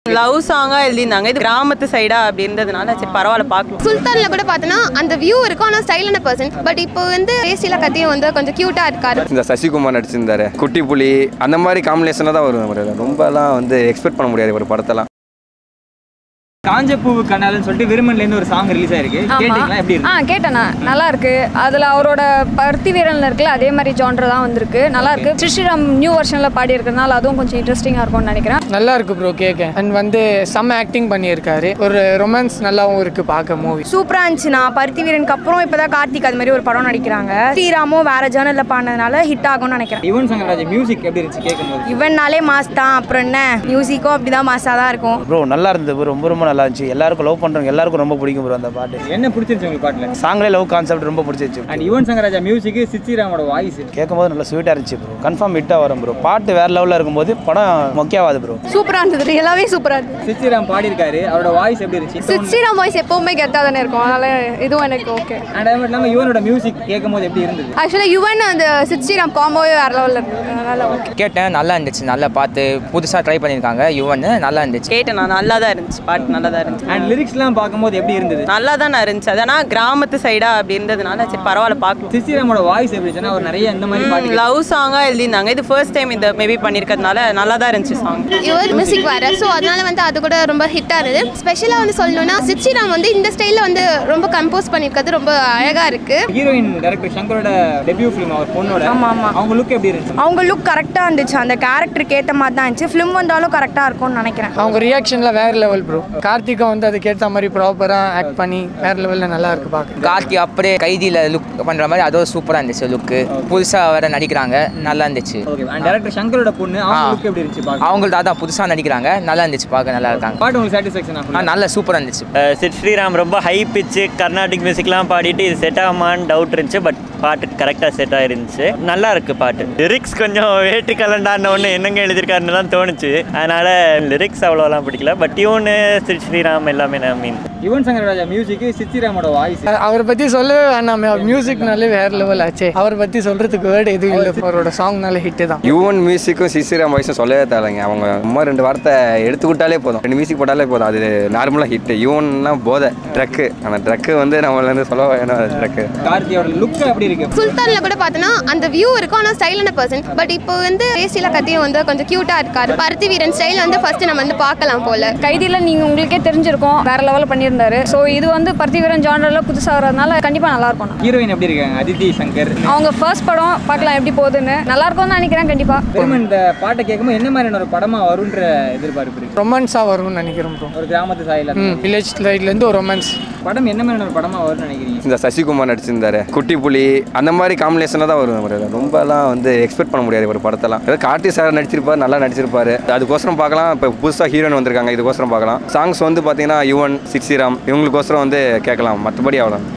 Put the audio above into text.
Love சாங்காக எழுதியிருந்தாங்க இது கிராமத்து சைடா அப்படின்றதுனால சரி பரவாயில்ல பார்க்கலாம் சுல்தான்ல கூட பார்த்தோன்னா அந்த வியூ இருக்கும் ஆனால் ஸ்டைலான பர்சன் பட் இப்போ வந்து வேஸ்டியில் கத்தியும் வந்து கொஞ்சம் க்யூட்டாக இருக்காரு இந்த சசிகுமார் நடிச்சிருந்தாரு குட்டி புலி அந்த மாதிரி காம்பினேஷனாக தான் வரும் ஒரு ரொம்பலாம் வந்து எக்ஸ்பெக்ட் பண்ண முடியாது ஒரு படத்தெல்லாம் காஞ்சப்பூவு கண்ணாலன்னு சொல்லிட்டு விருமன்லேருந்து ஒரு சாங் ரிலீஸ் ஆயிருக்கு கேட்டீங்களா எப்படி ஆ இருக்கு கேட்டேண்ணா நல்லா இருக்கு அதில் அவரோட பருத்தி வீரன்ல இருக்குல்ல அதே மாதிரி ஜான்ரு தான் வந்திருக்கு நல்லா இருக்கு ஸ்ரீராம் நியூ வெர்ஷனில் பாடி இருக்கிறதுனால அதுவும் கொஞ்சம் இன்ட்ரெஸ்டிங்காக இருக்கும்னு நினைக்கிறேன் நல்லா இருக்கு ப்ரோ கேட்க அண்ட் வந்து செம்ம ஆக்டிங் பண்ணியிருக்காரு ஒரு ரொமான்ஸ் நல்லாவும் இருக்கு பார்க்க மூவி சூப்பராக இருந்துச்சுண்ணா பருத்தி வீரனுக்கு அப்புறம் இப்போ தான் கார்த்திக் அது மாதிரி ஒரு படம் நடிக்கிறாங்க ஸ்ரீராமும் வேற ஜேர்னலில் பாடினதுனால ஹிட் ஆகும்னு நினைக்கிறேன் யுவன் சங்கர் ராஜா மியூசிக் எப்படி இருந்துச்சு கேட்கும்போது இவன்னாலே மாஸ் தான் அப்புறம் என்ன மியூசிக்கும் அப்படி தான் மாஸாக தான் இருக்கும் ப்ரோ நல்லா இருந்தது bro. ரொம்ப ரொம்ப நல்லா இருந்துச்சு எல்லாருக்கும் லவ் பண்ணுறவங்க எல்லாருக்கும் ரொம்ப பிடிக்கும் ப்ரோ அந்த பாட்டு என்ன பிடிச்சிருச்சு உங்களுக்கு பாட்டில் சாங்லேயே லவ் கான்செப்ட் ரொம்ப பிடிச்சிருச்சு அண்ட் யுவன் சங்கர் ராஜா மியூசிக் சிச்சிராமோட வாய்ஸ் கேட்கும்போது நல்லா ஸ்வீட்டாக இருந்துச்சு ப்ரோ கன்ஃபார்ம் ஹிட்டாக வரும் ப்ரோ பாட்டு வேற லெவலில் இருக்கும்போது படம் மொக்கையாகாது ப்ரோ சூப்பராக இருந்தது எல்லாமே சூப்பராக இருந்தது சிச்சிராம் பாடியிருக்காரு அவரோட வாய்ஸ் எப்படி இருந்துச்சு ஸ்ரீராம் வாய்ஸ் எப்பவுமே கெத்தாக தானே இருக்கும் அதனால இதுவும் எனக்கு ஓகே அண்ட் அது மட்டும் இல்லாமல் யுவனோட மியூசிக் கேட்கும்போது எப்படி இருந்தது ஆக்சுவலாக யுவன் அந்த ஸ்ரீராம் காம்போவே வேற லெவலில் இருந்தது அதனால ஓகே கேட்டேன் நல்லா இருந்துச்சு நல்லா பார்த்து புதுசாக ட்ரை பண்ணியிருக்காங்க யுவன் நல்லா இருந்துச்சு கேட்டேன் நான் நல்லா தான் இருந்துச்சு பாட்டு நல்லா தான் இருந்துச்சு அண்ட் லிரிக்ஸ்லாம் பார்க்கும்போது எப்படி இருந்தது நல்லா தான் இருந்துச்சு அது ஆனால் கிராமத்து சைடா அப்படின்றதுனால சரி பரவாயில்ல பார்க்கலாம் சிச்சிராமோட வாய்ஸ் எப்படி இருந்துச்சுன்னா அவர் நிறைய இந்த மாதிரி பாட்டு லவ் சாங்காக எழுதியிருந்தாங்க இது ஃபர்ஸ்ட் டைம் இந்த மேபி பண்ணியிருக்கிறதுனால நல்லா தான் இருந்துச்சு சாங் யுவர் மியூசிக் வேறு ஸோ அதனால வந்து அது கூட ரொம்ப ஹிட்டாக இருந்தது ஸ்பெஷலாக வந்து சொல்லணும்னா சிச்சிராம் வந்து இந்த ஸ்டைலில் வந்து ரொம்ப கம்போஸ் பண்ணியிருக்கிறது ரொம்ப அழகாக இருக்குது ஹீரோயின் டைரக்டர் சங்கரோட டெபியூ ஃபிலிம் அவர் பொண்ணோட ஆமா, ஆமா. அவங்க லுக் எப்படி இருந்துச்சு அவங்க லுக் கரெக்டாக இருந்துச்சு அந்த கேரக்டருக்கு ஏற்ற மாதிரி தான் இருந்துச்சு ஃபிலிம் வந்தாலும் கரெக்டாக இருக்கும்னு நினைக்கிறேன் அவங்க ரியாக்ஷன்ல வேற லெவல் ப்ரோ கார்த்திக்கும் வந்து அதுக்கேற்ற மாதிரி ப்ராப்பராக ஆக்ட் பண்ணி வேற லெவலில் நல்லா இருக்கு பார்க்க கார்த்தி அப்படியே கைதியில் லுக் பண்ணுற மாதிரி அதுவும் சூப்பராக இருந்துச்சு லுக்கு புதுசாக வேற நடிக்கிறாங்க நல்லா இருந்துச்சு ஓகே அண்ட் டைரக்டர் சங்கரோட பொண்ணு அவங்க ஆ. லுக் எப்படி இருந்துச்சு பார்க்க அவங்கள்ட்ட அதான் புதுசாக நடிக்கிறாங்க நல்லா இருந்துச்சு பார்க்க நல்லா இருக்காங்க பாட்டு உங்களுக்கு சாட்டிஸ்ஃபேக்ஷன் ஆ ஆகும் நல்லா சூப்பராக இருந்துச்சு சிட் ஸ்ரீராம் ரொம்ப ஹை பிச்சு கர்நாடிக் மியூசிக்லாம் பாடிட்டு இது செட் ஆகுமான்னு டவுட் இருந்துச்சு பட் பாட்டு கரெக்டாக செட் ஆயிருந்துச்சு நல்லா இருக்கு பாட்டு லிரிக்ஸ் கொஞ்சம் வேட்டி கலண்டான ஒன்று என்னங்க எழுதியிருக்காருன்னு தான் தோணுச்சு அதனால லிரிக்ஸ் அவ்வளோலாம் பிடிக்கல பட் டியூனு சிட் ஸ்ரீராம் எல்லாமே நான் மீன் யுவன் சங்கர் ராஜா மியூசிக் சிச்சிராமோட வாய்ஸ் அ- அவரை பற்றி சொல்லவே வேணாமே அவர் மியூசிக்னாலே வேற லெவல் ஆச்சே அவரை பற்றி சொல்றதுக்கு வேர்டு எதுவும் இல்லை அவரோட சாங்னால ஹிட்டு தான் யுவன் மியூசிக்கும் சிசிராம் வாய்ஸும் சொல்லவே தேவைங்க அவங்க சும்மா ரெண்டு வார்த்தை எடுத்து விட்டாலே போதும் ரெண்டு மியூசிக் போட்டாலே போதும் அது நார்மலாக ஹிட் யுவன்னா போதை ட்ரக்கு அந்த ட்ரக்கு வந்து நம்மள வந்து சொல்ல வேணும் ட்ரக்கு கார்த்தியோட லுக் எப்படி இருக்கு சுல்தானில் கூட பார்த்தோன்னா அந்த வியூ இருக்கும் ஆனால் ஸ்டைலான பர்சன் பட் இப்போ வந்து வேஸ்டியில் கத்தியும் வந்து கொஞ்சம் க்யூட்டாக இருக்காரு பருத்தி வீரன் ஸ்டைல் வந்து ஃபர்ஸ்ட் நம்ம வந்து பார்க்கலாம் போல கைதியில் நீங்கள் உங்களுக்கே தெரிஞ்சிருக்கும் வேற லெவலில் பண்ணியிருந்தாரு ஸோ இது வந்து பருத்தி வீரன் ஜான்ரில் புதுசாக வர்றதுனால கண்டிப்பாக நல்லா இருக்கும் ஹீரோயின் எப்படி இருக்காங்க அதித்தி சங்கர் அவங்க ஃபர்ஸ்ட் படம் பார்க்கலாம் எப்படி போகுதுன்னு நல்லா இருக்கும்னு நினைக்கிறேன் கண்டிப்பாக வெறும் இந்த பாட்டை கேட்கும்போது என்ன மாதிரியான ஒரு படமா வரும்ன்ற எதிர்பார்ப்பு இருக்கு ரொமான்ஸாக வரும்னு நினைக்கிறோம் ப்ரோ ஒரு கிராமத்து சாயில ம் வில்லேஜ் சைட்லேருந்து ஒரு ரொமான்ஸ் படம் என்ன மாதிரியான ஒரு படமா வரும்னு நினைக்கிறீங்க இந்த சசிகுமார் நடிச்சிருந்தாரு குட்டி புலி அந்த மாதிரி காம்பினேஷனாக தான் வரும் ஒரு ரொம்பலாம் வந்து எக்ஸ்பெக்ட் பண்ண முடியாது ஒரு படத்தெல்லாம் ஏதோ கார்த்தி சார் நடிச்சிருப்பாரு நல்லா நடிச்சிருப்பாரு அதுக்கோசரம் பார்க்கலாம் இப்போ புதுசாக ஹீரோயின் வந்திருக்காங்க இதுக்கோசரம் பார்க்கலாம் சாங்ஸ் வந்து பார்த்தீங்கன்னா யுவன் சிக்ஸிராம் இவங்களுக்கோசரம் வந்து கேட்கலாம் மற்றபடி அவ்வளோ